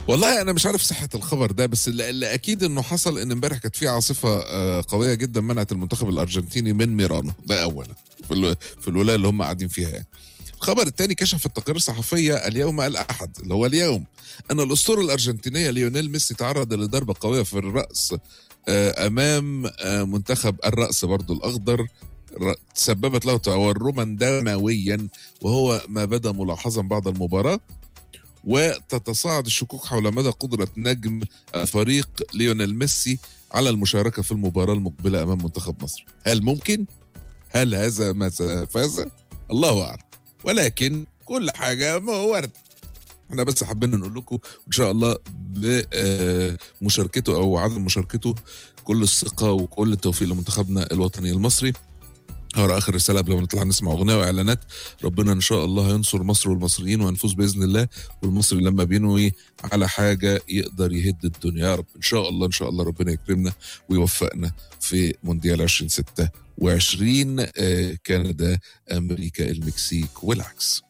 والله انا مش عارف صحه الخبر ده بس اللي, اللي اكيد انه حصل ان امبارح كانت في عاصفه آه، قويه جدا منعت المنتخب الارجنتيني من ميرانو ده اولا في, ال- في الولايه اللي هم قاعدين فيها يعني. الخبر الثاني كشف التقارير الصحفيه اليوم الاحد اللي هو اليوم ان الاسطوره الارجنتينيه ليونيل ميسي تعرض لضربه قويه في الراس آه، امام آه، منتخب الراس برضو الاخضر ر- تسببت له تورما دمويا وهو ما بدا ملاحظا بعد المباراه وتتصاعد الشكوك حول مدى قدرة نجم فريق ليونيل ميسي على المشاركة في المباراة المقبلة أمام منتخب مصر هل ممكن؟ هل هذا ما فاز؟ الله أعلم ولكن كل حاجة ما هو ورد احنا بس حابين نقول لكم ان شاء الله بمشاركته او عدم مشاركته كل الثقه وكل التوفيق لمنتخبنا الوطني المصري هقرا اخر رساله قبل ما نطلع نسمع اغنيه واعلانات ربنا ان شاء الله هينصر مصر والمصريين وهنفوز باذن الله والمصري لما بينوي على حاجه يقدر يهد الدنيا يا رب ان شاء الله ان شاء الله ربنا يكرمنا ويوفقنا في مونديال 2026 آه، كندا امريكا المكسيك والعكس